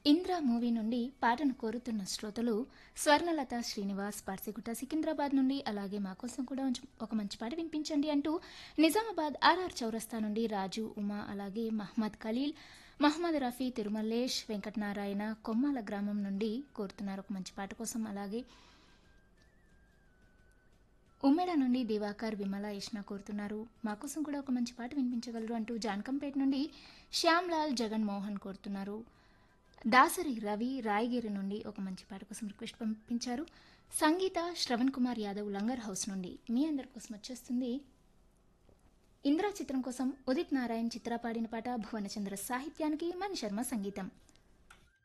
Indra movie నుండి పాటను కోరుతున్న శ్రోతలు స్వర్ణలత శ్రీనివాస్ పార్సిగుట్ట సికింద్రాబాద్ నుండి అలాగే మా కోసం కూడా ఉంచ- ఒక మంచి పాట వినిపించండి అంటూ నిజామాబాద్ ఆర్ఆర్ చౌరస్తా నుండి రాజు ఉమా అలాగే మహమ్మద్ ఖలీల్ మహమ్మద్ రఫీ తిరుమల్లేష్ వెంకటనారాయణ కొమ్మాల గ్రామం నుండి కోరుతున్నారు ఒక మంచి పాట కోసం అలాగే ఉమ్మేడ నుండి దివాకర్ విమల యష్ణ కోరుతున్నారు మా కోసం కూడా ఒక మంచి పాట వినిపించగలరు అంటూ జాన్కంపేట నుండి శ్యామ్లాల్ జగన్ మోహన్ కోరుతున్నారు దాసరి రవి రాయగిరి నుండి ఒక మంచి పాట కోసం రిక్వెస్ట్ పంపించారు సంగీత శ్రవణ్ కుమార్ యాదవ్ లంగర్ హౌస్ నుండి మీ అందరి కోసం వచ్చేస్తుంది ఇంద్రా చిత్రం కోసం ఉదిత్ నారాయణ్ చిత్ర పాడిన పాట భువనచంద్ర సాహిత్యానికి మణి శర్మ సంగీతం